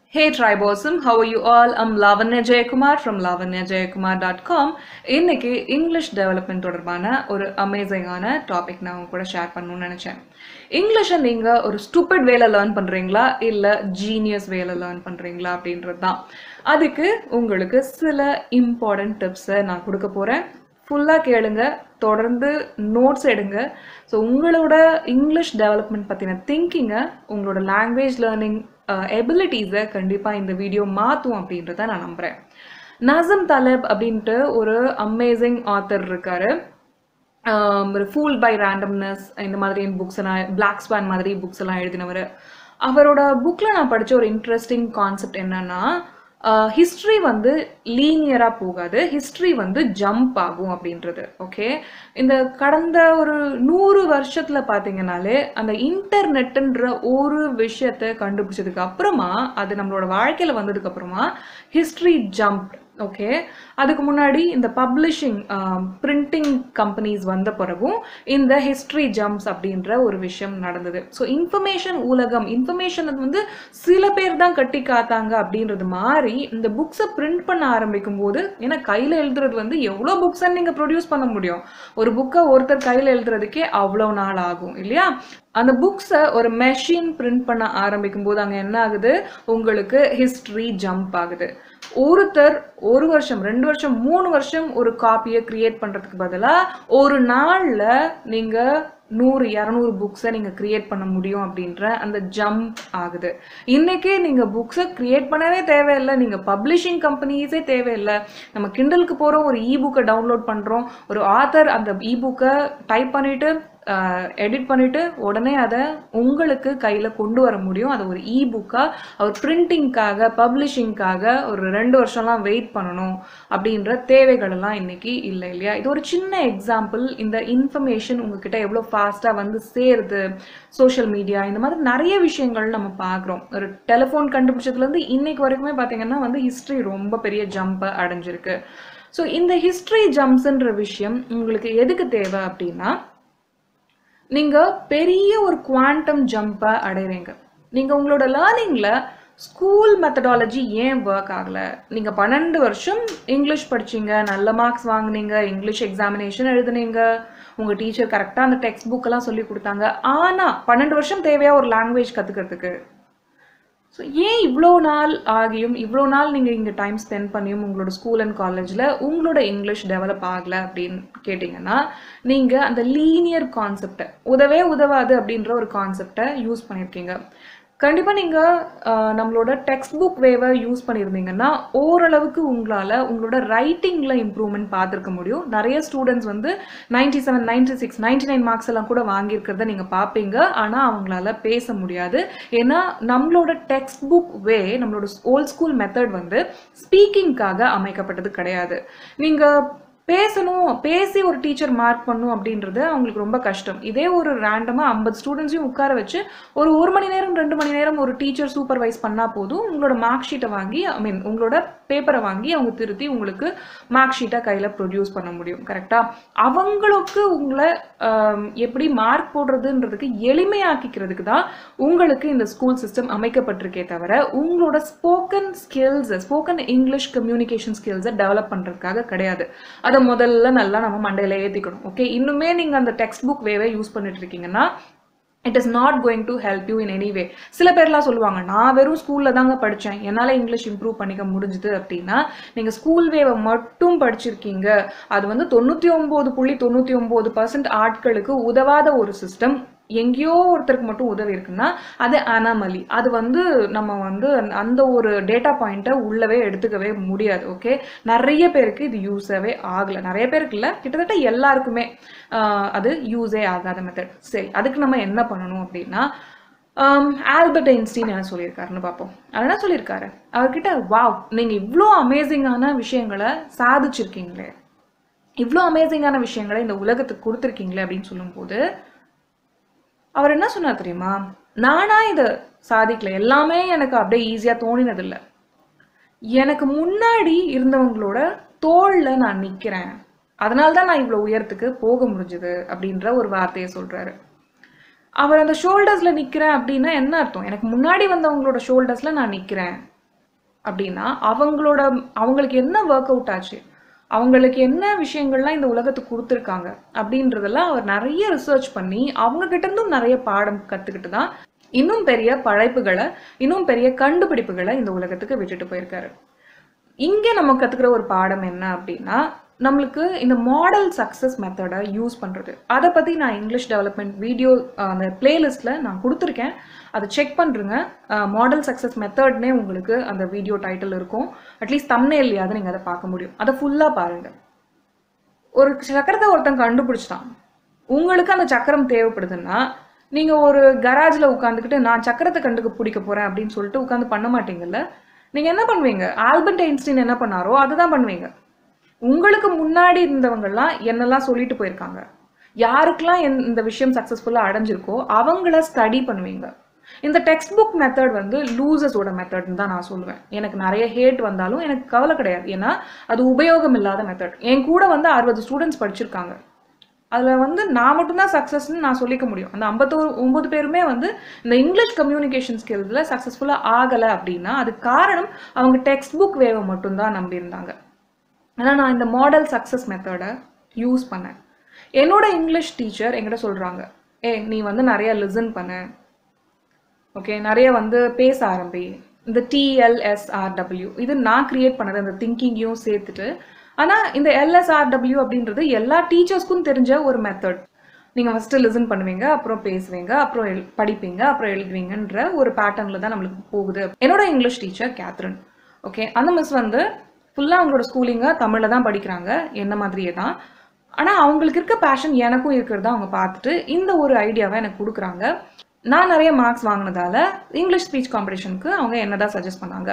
Hey Tribosum, how are you all? I'm Lavanya Jayakumar from lavanyajayakumar.com. இன்னைக்கு English development தொடர்பான ஒரு அமேசிங்கான topic நான் உங்க கூட ஷேர் பண்ணணும்னு நினைச்சேன் இங்கிலீஷை நீங்க ஒரு ஸ்டூபிட் வேல லேர்ன் பண்றீங்களா இல்ல ஜீனியஸ் வேல லேர்ன் பண்றீங்களா அப்படின்றது தான் அதுக்கு உங்களுக்கு சில இம்பார்ட்டன்ட் டிப்ஸை நான் கொடுக்க போறேன் ஃபுல்லாக கேளுங்க தொடர்ந்து நோட்ஸ் எடுங்க ஸோ உங்களோட இங்கிலீஷ் டெவலப்மெண்ட் பற்றின திங்கிங்கை உங்களோட லாங்குவேஜ் லேர்னிங் எபிலிட்டிஸை கண்டிப்பாக இந்த வீடியோ மாற்றும் அப்படின்றத நான் நம்புகிறேன் நசம் தலப் அப்படின்ட்டு ஒரு அமேசிங் ஆத்தர் இருக்காரு ஆம், ஒரு ஃபூல் பை ரேண்டம்னஸ் இந்த மாதிரி புக்ஸ் எல்லாம் பிளாக் ஸ்வான் மாதிரி புக்ஸ் எல்லாம் எழுதினவர் அவரோட புக்கில் நான் படித்த ஒரு இன்ட்ரெஸ்டிங் கான்செப்ட் என்னன்னா ஹிஸ்ட்ரி வந்து லீனியராக போகாது ஹிஸ்ட்ரி வந்து ஜம்ப் ஆகும் அப்படின்றது ஓகே இந்த கடந்த ஒரு நூறு வருஷத்தில் பார்த்தீங்கன்னாலே அந்த இன்டர்நெட்டுன்ற ஒரு விஷயத்தை கண்டுபிடிச்சதுக்கு அப்புறமா அது நம்மளோட வாழ்க்கையில் வந்ததுக்கு அப்புறமா ஹிஸ்ட்ரி ஜம்ப் ஓகே அதுக்கு முன்னாடி இந்த பப்ளிஷிங் பிரிண்டிங் கம்பெனிஸ் வந்த பிறகும் இந்த ஹிஸ்ட்ரி ஜம்ப்ஸ் அப்படின்ற ஒரு விஷயம் நடந்தது ஸோ இன்ஃபர்மேஷன் உலகம் இன்ஃபர்மேஷன் வந்து சில பேர் தான் கட்டி காத்தாங்க அப்படின்றது மாதிரி இந்த புக்ஸை பிரிண்ட் பண்ண ஆரம்பிக்கும் போது ஏன்னா கையில் எழுதுறது வந்து எவ்வளோ புக்ஸை நீங்கள் ப்ரொடியூஸ் பண்ண முடியும் ஒரு புக்கை ஒருத்தர் கையில் எழுதுறதுக்கே அவ்வளோ நாள் ஆகும் இல்லையா அந்த புக்ஸை ஒரு மெஷின் பிரிண்ட் பண்ண ஆரம்பிக்கும் போது அங்கே என்ன ஆகுது உங்களுக்கு ஹிஸ்ட்ரி ஜம்ப் ஆகுது ஒருத்தர் ஒரு வருஷம் ரெண்டு வருஷம் மூணு வருஷம் ஒரு காப்பியை கிரியேட் பண்ணுறதுக்கு பதிலாக ஒரு நாளில் நீங்கள் நூறு இரநூறு புக்ஸை நீங்கள் கிரியேட் பண்ண முடியும் அப்படின்ற அந்த ஜம்ப் ஆகுது இன்றைக்கே நீங்கள் புக்ஸை கிரியேட் பண்ணவே தேவையில்லை நீங்கள் பப்ளிஷிங் கம்பெனிஸே தேவையில்லை நம்ம கிண்டலுக்கு போகிறோம் ஒரு இ புக்கை டவுன்லோட் பண்ணுறோம் ஒரு ஆத்தர் அந்த இ புக்கை டைப் பண்ணிவிட்டு எடிட் பண்ணிவிட்டு உடனே அதை உங்களுக்கு கையில் கொண்டு வர முடியும் அதை ஒரு இ புக்காக அவர் பிரிண்டிங்க்காக பப்ளிஷிங்க்காக ஒரு ரெண்டு வருஷம்லாம் வெயிட் பண்ணணும் அப்படின்ற தேவைகள் எல்லாம் இன்னைக்கு இல்லை இல்லையா இது ஒரு சின்ன எக்ஸாம்பிள் இந்த இன்ஃபர்மேஷன் உங்ககிட்ட எவ்வளோ ஃபாஸ்ட்டாக வந்து சேருது சோஷியல் மீடியா இந்த மாதிரி நிறைய விஷயங்கள் நம்ம பார்க்குறோம் ஒரு டெலிஃபோன் கண்டுபிடிச்சதுலேருந்து இன்னைக்கு வரைக்குமே பார்த்தீங்கன்னா வந்து ஹிஸ்ட்ரி ரொம்ப பெரிய ஜம்பை அடைஞ்சிருக்கு ஸோ இந்த ஹிஸ்ட்ரி ஜம்ப்ஸ்ன்ற விஷயம் உங்களுக்கு எதுக்கு தேவை அப்படின்னா நீங்கள் பெரிய ஒரு குவாண்டம் ஜம்பை அடைவீங்க நீங்கள் உங்களோட லேர்னிங்கில் ஸ்கூல் மெத்தடாலஜி ஏன் ஒர்க் ஆகலை நீங்கள் பன்னெண்டு வருஷம் இங்கிலீஷ் படிச்சீங்க நல்ல மார்க்ஸ் வாங்குனீங்க இங்கிலீஷ் எக்ஸாமினேஷன் எழுதுனீங்க உங்கள் டீச்சர் கரெக்டாக அந்த டெக்ஸ்ட் புக்கெல்லாம் சொல்லி கொடுத்தாங்க ஆனால் பன்னெண்டு வருஷம் தேவையா ஒரு லாங்குவேஜ் கற்றுக்கிறதுக்கு ஸோ ஏன் இவ்வளோ நாள் ஆகியும் இவ்வளோ நாள் நீங்கள் இங்கே டைம் ஸ்பெண்ட் பண்ணியும் உங்களோட ஸ்கூல் அண்ட் காலேஜில் உங்களோட இங்கிலீஷ் டெவலப் ஆகலை அப்படின்னு கேட்டிங்கன்னா நீங்கள் அந்த லீனியர் கான்செப்டை உதவே உதவாது அப்படின்ற ஒரு கான்செப்டை யூஸ் பண்ணியிருக்கீங்க கண்டிப்பாக நீங்கள் நம்மளோட டெக்ஸ்ட் புக் வேவை யூஸ் பண்ணியிருந்தீங்கன்னா ஓரளவுக்கு உங்களால் உங்களோட ரைட்டிங்கில் இம்ப்ரூவ்மெண்ட் பார்த்துருக்க முடியும் நிறைய ஸ்டூடெண்ட்ஸ் வந்து ninety seven ninety six ninety nine marks எல்லாம் கூட வாங்கியிருக்கிறத நீங்கள் பார்ப்பீங்க ஆனால் அவங்களால பேச முடியாது ஏன்னா நம்மளோட டெக்ஸ்ட் புக் வே நம்மளோட ஓல்ட் ஸ்கூல் மெத்தட் வந்து ஸ்பீக்கிங்காக அமைக்கப்பட்டது கிடையாது நீங்கள் பேசணும் பேசி ஒரு டீச்சர் மார்க் பண்ணும் அப்படின்றது அவங்களுக்கு ரொம்ப கஷ்டம் இதே ஒரு ரேண்டமாக ஐம்பது ஸ்டூடெண்ட்ஸையும் உட்கார வச்சு ஒரு ஒரு மணி நேரம் ரெண்டு மணி நேரம் ஒரு டீச்சர் சூப்பர்வைஸ் பண்ணால் போதும் உங்களோட மார்க் ஷீட்டை வாங்கி ஐ மீன் உங்களோட பேப்பரை வாங்கி அவங்க திருத்தி உங்களுக்கு மார்க் ஷீட்டை கையில் ப்ரொடியூஸ் பண்ண முடியும் கரெக்டாக அவங்களுக்கு உங்களை ஆம், எப்படி மார்க் போடுறதுன்றதுக்கு எளிமையாக்கிக்கிறதுக்கு தான் உங்களுக்கு இந்த ஸ்கூல் சிஸ்டம் அமைக்கப்பட்டிருக்கே தவிர உங்களோட spoken skills spoken English communication ஸ்கில்ஸை டெவலப் பண்ணுறதுக்காக கிடையாது அதை முதல்ல நல்லா நம்ம மண்டையில் ஏற்றிக்கணும் ஓகே இன்னுமே நீங்கள் அந்த டெக்ஸ்ட் புக் வேவே யூஸ் பண்ணிட்டு இருக்கீங்கன்னா it is not going to help you in any way சில பேர்லாம் சொல்லுவாங்க நான் வெறும் ஸ்கூலில் தாங்க படித்தேன் என்னால் இங்கிலீஷ் இம்ப்ரூவ் பண்ணிக்க முடிஞ்சுது அப்படின்னா நீங்கள் ஸ்கூல் வேவை மட்டும் படிச்சிருக்கீங்க அது வந்து தொண்ணூற்றி ஒம்பது புள்ளி தொண்ணூற்றி ஒம்பது பர்சன்ட் ஆட்களுக்கு உதவாத ஒரு சிஸ்டம் எங்கேயோ ஒருத்தருக்கு மட்டும் உதவி இருக்குன்னா அது அனாமலி அது வந்து நம்ம வந்து அந்த- அந்த ஒரு டேட்டா பாயிண்ட்டை உள்ளவே எடுத்துக்கவே முடியாது ஓகே நிறைய பேருக்கு இது யூஸாகவே ஆகலை நிறைய பேருக்கு இல்லை கிட்டத்தட்ட எல்லாருக்குமே ஆஹ், அது யூஸே ஆகாத மெத்தட் சரி அதுக்கு நம்ம என்ன பண்ணணும் அப்படின்னா ஆம், ஆல்பர்ட் ஐன்ஸ்டீன் என்ன சொல்லியிருக்காருன்னு பார்ப்போம் அவர் என்ன சொல்லியிருக்காரு அவர்கிட்ட வாவ் நீங்கள் இவ்வளோ அமேசிங்கான விஷயங்களை சாதிச்சிருக்கீங்களே இவ்வளோ அமேசிங்கான விஷயங்களை இந்த உலகத்துக்கு கொடுத்துருக்கீங்களே அப்படின்னு சொல்லும்போது அவர் என்ன சொன்னார் தெரியுமா நானா இதை சாதிக்கல எல்லாமே எனக்கு அப்படியே ஈஸியாக தோணினதில்ல எனக்கு முன்னாடி இருந்தவங்களோட தோல்ல நான் நிற்கிறேன் அதனால தான் நான் இவ்வளோ உயரத்துக்கு போக முடிஞ்சுது அப்படின்ற ஒரு வார்த்தையை சொல்றாரு அவர் அந்த ஷோல்டர்ஸ்ல நிக்கிறேன் அப்படின்னா என்ன அர்த்தம் எனக்கு முன்னாடி வந்தவங்களோட ஷோல்டர்ஸ்ல நான் நிக்கிறேன் அப்படின்னா அவங்களோட அவங்களுக்கு என்ன ஒர்க் அவுட் ஆச்சு அவங்களுக்கு என்ன விஷயங்கள்லாம் இந்த உலகத்துக்கு கொடுத்துருக்காங்க அப்படின்றதெல்லாம் அவர் நிறைய ரிசர்ச் பண்ணி அவங்க கிட்ட இருந்தும் நிறைய பாடம் கற்றுக்கிட்டு தான் இன்னும் பெரிய படைப்புகளை இன்னும் பெரிய கண்டுபிடிப்புகளை இந்த உலகத்துக்கு விட்டுட்டு போயிருக்காரு இங்கே நம்ம கற்றுக்கிற ஒரு பாடம் என்ன அப்படின்னா நம்மளுக்கு இந்த மாடல் சக்ஸஸ் மெத்தடை யூஸ் பண்ணுறது அதை பற்றி நான் இங்கிலீஷ் டெவலப்மெண்ட் வீடியோ அந்த பிளேலிஸ்ட்டில் நான் கொடுத்துருக்கேன் அதை செக் பண்ணுறேங்க மாடல் சக்ஸஸ் மெத்தட்னே உங்களுக்கு அந்த வீடியோ டைட்டில் இருக்கும் அட்லீஸ்ட் தம்னேல்லையாவது நீங்கள் அதை பார்க்க முடியும் அதை ஃபுல்லாக பாருங்கள் ஒரு சக்கரத்தை ஒருத்தன் கண்டுபிடிச்சிட்டான் உங்களுக்கு அந்த சக்கரம் தேவைப்படுதுன்னா நீங்கள் ஒரு கராஜில் உட்காந்துக்கிட்டு நான் சக்கரத்தை கண்டுக்கு பிடிக்க போகிறேன் அப்படின்னு சொல்லிட்டு உட்காந்து பண்ண மாட்டீங்கல்ல நீங்கள் என்ன பண்ணுவீங்க ஆல்பர்ட் ஐன்ஸ்டீன் என்ன பண்ணாரோ அதுதான் பண்ணுவீங்க உங்களுக்கு முன்னாடி இருந்தவங்கெல்லாம் என்னெல்லாம் சொல்லிட்டு போயிருக்காங்க யாருக்கெல்லாம் என்- இந்த விஷயம் சக்ஸஸ்ஃபுல்லாக அடைஞ்சிருக்கோ அவங்கள ஸ்டடி பண்ணுவீங்க இந்த டெக்ஸ்ட் புக் மெத்தட் வந்து லூசஸோட மெத்தட்னு தான் நான் சொல்லுவேன் எனக்கு நிறைய ஹேட் வந்தாலும் எனக்கு கவலை கிடையாது ஏன்னா அது உபயோகம் இல்லாத மெத்தட் என் கூட வந்து அறுபது ஸ்டூடெண்ட்ஸ் படிச்சிருக்காங்க அதில் வந்து நான் மட்டும்தான் சக்ஸஸ்ன்னு நான் சொல்லிக்க முடியும் அந்த ஐம்பத்தோரு ஒம்பது பேருமே வந்து இந்த இங்கிலீஷ் கம்யூனிகேஷன் ஸ்கில்ஸில் சக்ஸஸ்ஃபுல்லாக ஆகலை அப்படின்னா அதுக்கு காரணம் அவங்க டெக்ஸ்ட் புக் வேவை மட்டும்தான் நம்பியிருந்தாங்க ஆனால் நான் இந்த மாடல் சக்ஸஸ் மெத்தடை யூஸ் பண்ணேன் என்னோட இங்கிலீஷ் டீச்சர் என்கிட்ட சொல்கிறாங்க ஏ நீ வந்து நிறைய லிசன் பண்ண ஓகே நிறைய வந்து பேச ஆரம்பி இந்த டிஎல்எஸ்ஆர்டபிள்யூ இது நான் கிரியேட் பண்ணது இந்த திங்கிங்கையும் சேர்த்துட்டு ஆனால் இந்த எல்எஸ்ஆர்டபிள்யூ அப்படின்றது எல்லா டீச்சர்ஸ்க்கும் தெரிஞ்ச ஒரு மெத்தட் நீங்கள் ஃபஸ்ட்டு லிசன் பண்ணுவீங்க அப்புறம் பேசுவீங்க அப்புறம் எழு படிப்பீங்க அப்புறம் எழுதுவீங்கன்ற ஒரு பேட்டர்னில் தான் நம்மளுக்கு போகுது என்னோட இங்கிலீஷ் டீச்சர் கேத்ரின் ஓகே அந்த மிஸ் வந்து ஃபுல்லாக அவங்களோட ஸ்கூலிங்கை தமிழில் தான் படிக்கிறாங்க என்ன மாதிரியே தான் ஆனால் அவங்களுக்கு இருக்க பேஷன் எனக்கும் இருக்கிறத அவங்க பார்த்துட்டு இந்த ஒரு ஐடியாவை எனக்கு கொடுக்குறாங்க நான் நிறைய மார்க்ஸ் வாங்கினதால இங்கிலீஷ் ஸ்பீச் காம்படிஷனுக்கு அவங்க என்ன தான் சஜஸ்ட் பண்ணாங்க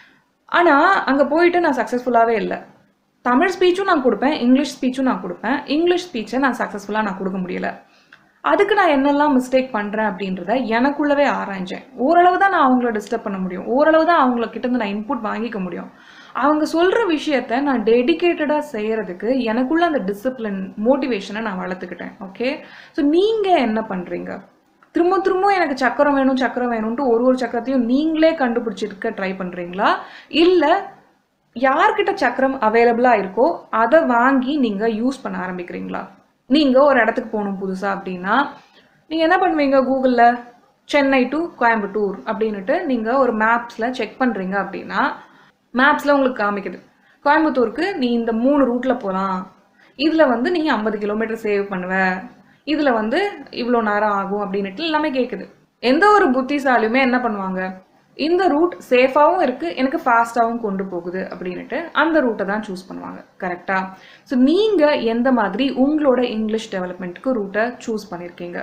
ஆனால் அங்கே போயிட்டு நான் சக்ஸஸ்ஃபுல்லாகவே இல்லை தமிழ் ஸ்பீச்சும் நான் கொடுப்பேன் இங்கிலீஷ் ஸ்பீச்சும் நான் கொடுப்பேன் இங்கிலீஷ் ஸ்பீச்சை நான் சக்ஸஸ்ஃபுல்லாக நான் கொடுக்க முடியல அதுக்கு நான் என்னெல்லாம் மிஸ்டேக் பண்ணுறேன் அப்படின்றத எனக்குள்ளவே ஆராய்ஞ்சேன் ஓரளவு தான் நான் அவங்கள டிஸ்டர்ப் பண்ண முடியும் ஓரளவு தான் அவங்கள கிட்டேருந்து நான் இன்புட் வாங்கிக்க முடியும் அவங்க சொல்கிற விஷயத்த நான் டெடிகேட்டடாக செய்கிறதுக்கு எனக்குள்ள அந்த டிசிப்ளின் மோட்டிவேஷனை நான் வளர்த்துக்கிட்டேன் ஓகே ஸோ நீங்கள் என்ன பண்ணுறீங்க திரும்ப திரும்ப எனக்கு சக்கரம் வேணும் சக்கரம் வேணும்ட்டு ஒரு ஒரு சக்கரத்தையும் நீங்களே கண்டுபிடிச்சிருக்க ட்ரை பண்ணுறீங்களா இல்லை யார்கிட்ட சக்கரம் அவைலபிளாக இருக்கோ அதை வாங்கி நீங்கள் யூஸ் பண்ண ஆரம்பிக்கிறீங்களா நீங்கள் ஒரு இடத்துக்கு போகணும் புதுசாக அப்படின்னா நீங்கள் என்ன பண்ணுவீங்க கூகுளில் சென்னை டு கோயம்புத்தூர் அப்படின்னுட்டு நீங்கள் ஒரு மேப்ஸில் செக் பண்ணுறீங்க அப்படின்னா மேப்ஸில் உங்களுக்கு காமிக்குது கோயம்புத்தூருக்கு நீ இந்த மூணு ரூட்டில் போகலாம் இதில் வந்து நீ ஐம்பது கிலோமீட்டர் சேவ் பண்ணுவ இதில் வந்து இவ்வளோ நேரம் ஆகும் அப்படின்னுட்டு எல்லாமே கேட்குது எந்த ஒரு புத்திசாலியுமே என்ன பண்ணுவாங்க இந்த ரூட் சேஃபாகவும் இருக்குது எனக்கு ஃபாஸ்ட்டாகவும் கொண்டு போகுது அப்படின்னுட்டு அந்த ரூட்டை தான் சூஸ் பண்ணுவாங்க கரெக்டாக ஸோ நீங்கள் எந்த மாதிரி உங்களோட இங்கிலீஷ் டெவலப்மெண்ட்டுக்கு ரூட்டை சூஸ் பண்ணியிருக்கீங்க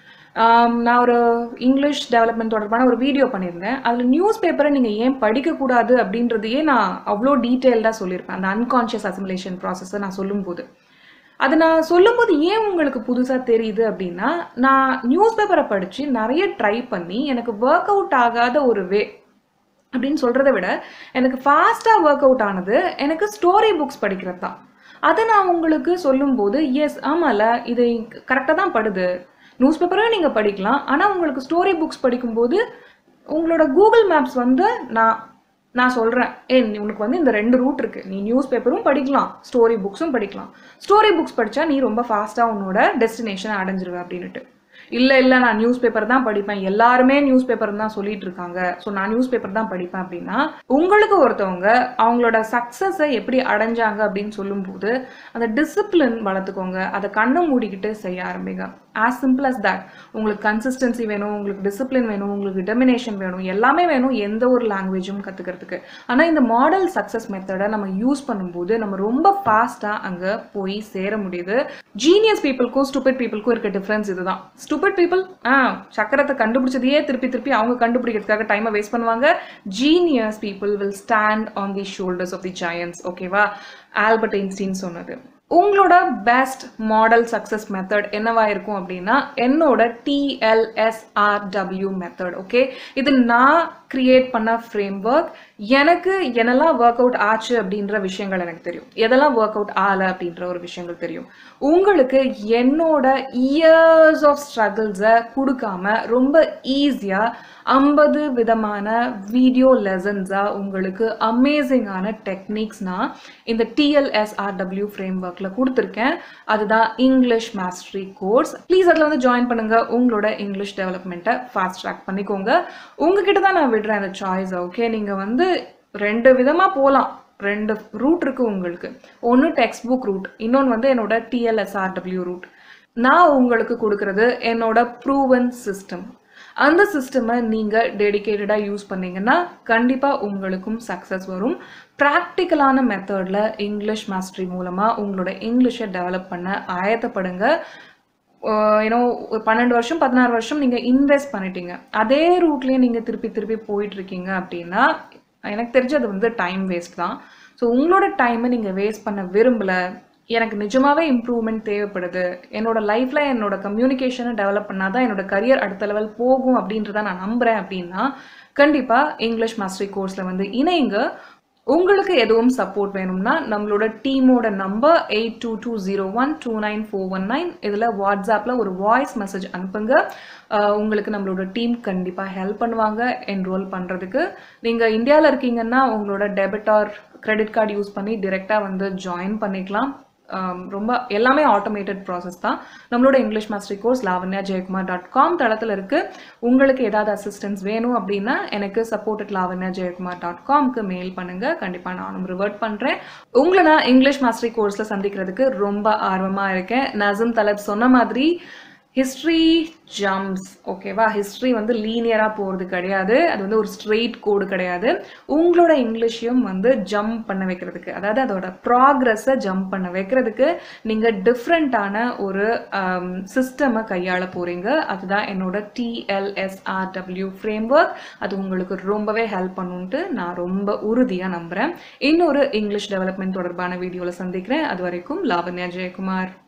ஆம், நான் ஒரு இங்கிலீஷ் டெவலப்மெண்ட் தொடர்பான ஒரு வீடியோ பண்ணியிருந்தேன் அதில் நியூஸ் பேப்பரை நீங்கள் ஏன் படிக்கக்கூடாது அப்படின்றதையே நான் அவ்வளோ டீட்டெயில்டாக சொல்லியிருப்பேன் அந்த அன்கான்ஷியஸ் அசிமுலேஷன் ப்ராசஸை நான் சொல்லும்போது அது நான் சொல்லும்போது ஏன் உங்களுக்கு புதுசாக தெரியுது அப்படின்னா நான் நியூஸ் பேப்பரை படித்து நிறைய ட்ரை பண்ணி எனக்கு ஒர்க் அவுட் ஆகாத ஒரு வே அப்படின்னு சொல்கிறத விட எனக்கு ஃபாஸ்ட்டாக ஒர்க் அவுட் ஆனது எனக்கு ஸ்டோரி புக்ஸ் படிக்கிறது தான் அதை நான் உங்களுக்கு சொல்லும்போது எஸ் ஆமாம்ல இது கரெக்டாக தான் படுது நியூஸ் பேப்பரும் நீங்கள் படிக்கலாம் ஆனால் உங்களுக்கு ஸ்டோரி புக்ஸ் படிக்கும்போது உங்களோட கூகுள் மேப்ஸ் வந்து நான் நான் சொல்கிறேன் ஏ நீ- உனக்கு வந்து இந்த ரெண்டு ரூட் இருக்குது நீ நியூஸ் பேப்பரும் படிக்கலாம் ஸ்டோரி புக்ஸும் படிக்கலாம் ஸ்டோரி புக்ஸ் படித்தா நீ ரொம்ப ஃபாஸ்ட்டாக உன்னோட டெஸ்டினேஷனை அடைஞ்சிருவ அப்படின்னுட்டு இல்லை இல்லை நான் நியூஸ் பேப்பர் தான் படிப்பேன் எல்லாருமே நியூஸ் பேப்பர் தான் சொல்லிட்டு இருக்காங்க ஸோ நான் நியூஸ் பேப்பர் தான் படிப்பேன் அப்படின்னா உங்களுக்கு ஒருத்தவங்க அவங்களோட சக்ஸஸை எப்படி அடைஞ்சாங்க அப்படின்னு சொல்லும்போது அந்த டிசிப்ளின் வளர்த்துக்கோங்க அதை கண்ணை மூடிக்கிட்டு செய்ய ஆரம்பிங்க ஆஸ் சிம்பிள் as that உங்களுக்கு கன்சிஸ்டன்சி வேணும் உங்களுக்கு டிசிப்ளின் வேணும் உங்களுக்கு டெமினேஷன் வேணும் எல்லாமே வேணும் எந்த ஒரு லாங்குவேஜும் கற்றுக்கிறதுக்கு ஆனால் இந்த மாடல் சக்ஸஸ் மெத்தடை நம்ம யூஸ் பண்ணும்போது நம்ம ரொம்ப ஃபாஸ்ட்டாக அங்கே போய் சேர முடியுது ஜீனியஸ் பீப்புளுக்கும் ஸ்டூபிட் பீப்புளுக்கும் இருக்க டிஃப்ரென்ஸ் இதுதான் ஸ்டூபிட் பீப்புள் ஆ சக்கரத்தை கண்டுபிடிச்சதையே திருப்பி திருப்பி அவங்க கண்டுபிடிக்கிறதுக்காக டைமை வேஸ்ட் பண்ணுவாங்க genius people will stand on the shoulders of the giants ஓகேவா ஆல்பர்ட் ஐன்ஸ்டீன் சொன்னது உங்களோட பெஸ்ட் மாடல் சக்ஸஸ் மெத்தட் என்னவா இருக்கும் அப்படின்னா என்னோட டிஎல்எஸ்ஆர்டபிள்யூ மெத்தட் ஓகே இது நான் கிரியேட் பண்ண ஃப்ரேம் ஒர்க் எனக்கு என்னெல்லாம் ஒர்க் அவுட் ஆச்சு அப்படின்ற விஷயங்கள் எனக்கு தெரியும் எதெல்லாம் ஒர்க் அவுட் ஆகலை அப்படின்ற ஒரு விஷயங்கள் தெரியும் உங்களுக்கு என்னோட இயர்ஸ் ஆஃப் ஸ்ட்ரகிள்ஸை கொடுக்காம ரொம்ப ஈஸியாக ஐம்பது விதமான வீடியோ லெசன்ஸாக உங்களுக்கு அமேசிங்கான டெக்னிக்ஸ் நான் இந்த டிஎல்எஸ்ஆர்டபிள்யூ ஃப்ரேம் ஒர்க்கில் கொடுத்துருக்கேன் அதுதான் இங்கிலீஷ் மாஸ்டரி கோர்ஸ் ப்ளீஸ் அதில் வந்து ஜாயின் பண்ணுங்க உங்களோட இங்கிலீஷ் டெவலப்மெண்ட்டை ஃபாஸ்ட் ட்ராக் பண்ணிக்கோங்க உங்ககிட்ட தான் நான் விடுறேன் அந்த சாய்ஸ் ஓகே நீங்கள் வந்து ரெண்டு விதமாக போகலாம் ரெண்டு ரூட் இருக்குது உங்களுக்கு ஒன்று டெக்ஸ்ட் புக் ரூட் இன்னொன்று வந்து என்னோட டிஎல்எஸ்ஆர்டபிள்யூ ரூட் நான் உங்களுக்கு கொடுக்கறது என்னோட ப்ரூவன் சிஸ்டம் அந்த சிஸ்டமை நீங்கள் டெடிக்கேட்டடாக யூஸ் பண்ணீங்கன்னா கண்டிப்பாக உங்களுக்கும் சக்ஸஸ் வரும் ப்ராக்டிக்கலான மெத்தடில் இங்கிலீஷ் மாஸ்டரி மூலமாக உங்களோட இங்கிலீஷை டெவலப் பண்ண ஆயத்தப்படுங்க ஏன்னோ ஒரு பன்னெண்டு வருஷம் பதினாறு வருஷம் நீங்கள் இன்வெஸ்ட் பண்ணிட்டீங்க அதே ரூட்லேயே நீங்கள் திருப்பி திருப்பி போயிட்டுருக்கீங்க அப்படின்னா எனக்கு தெரிஞ்சு அது வந்து டைம் வேஸ்ட் தான் ஸோ உங்களோட டைமை நீங்கள் வேஸ்ட் பண்ண விரும்பலை எனக்கு நிஜமாவே இம்ப்ரூவ்மெண்ட் தேவைப்படுது என்னோட லைஃப்பில் என்னோட கம்யூனிகேஷனை டெவலப் பண்ணால் தான் என்னோட கரியர் அடுத்த லெவல் போகும் அப்படின்றத நான் நம்புகிறேன் அப்படின்னா கண்டிப்பாக இங்கிலீஷ் மாஸ்டரி கோர்ஸில் வந்து இணைங்க உங்களுக்கு எதுவும் சப்போர்ட் வேணும்னா நம்மளோட டீமோட number eight two two zero one two nine four one nine இதில் வாட்ஸ்அப்பில் ஒரு வாய்ஸ் மெசேஜ் அனுப்புங்க அஹ் உங்களுக்கு நம்மளோட டீம் கண்டிப்பாக ஹெல்ப் பண்ணுவாங்க என்ரோல் பண்ணுறதுக்கு நீங்கள் இந்தியாவில் இருக்கீங்கன்னா உங்களோட debit or credit card use பண்ணி டிரெக்டாக வந்து ஜாயின் பண்ணிக்கலாம் ஆம், ரொம்ப எல்லாமே ஆட்டோமேட்டட் ப்ராசஸ் தான் நம்மளோட English mastery course Lavanya Jayakumar dot com தளத்தில் இருக்குது உங்களுக்கு ஏதாவது அசிஸ்டன்ஸ் வேணும் அப்படின்னா எனக்கு support at Lavanya Jayakumar dot காம்க்கு மெயில் பண்ணுங்கள் கண்டிப்பாக நானும் ரிவர்ட் பண்ணுறேன் உங்களை நான் இங்கிலீஷ் மாஸ்டரி கோர்ஸில் சந்திக்கிறதுக்கு ரொம்ப ஆர்வமாக இருக்கேன் நசம் தலப் சொன்ன மாதிரி ஹிஸ்ட்ரி ஜம்ப்ஸ் ஓகேவா ஹிஸ்ட்ரி வந்து லீனியராக போகிறது கிடையாது அது வந்து ஒரு ஸ்ட்ரெயிட் கோடு கிடையாது உங்களோட இங்கிலீஷையும் வந்து ஜம்ப் பண்ண வைக்கிறதுக்கு அதாவது அதோட ப்ராக்ரஸை ஜம்ப் பண்ண வைக்கிறதுக்கு நீங்கள் டிஃப்ரெண்ட்டான ஒரு சிஸ்டமை கையாள போகிறீங்க அதுதான் என்னோட டிஎல்எஸ்ஆர்டபிள்யூ ஃப்ரேம் ஒர்க் அது உங்களுக்கு ரொம்பவே ஹெல்ப் பண்ணுன்ட்டு நான் ரொம்ப உறுதியாக நம்புகிறேன் இன்னொரு இங்கிலீஷ் டெவலப்மெண்ட் தொடர்பான வீடியோவில் சந்திக்கிறேன் அது வரைக்கும் லாவண்யா ஜெயக்குமார்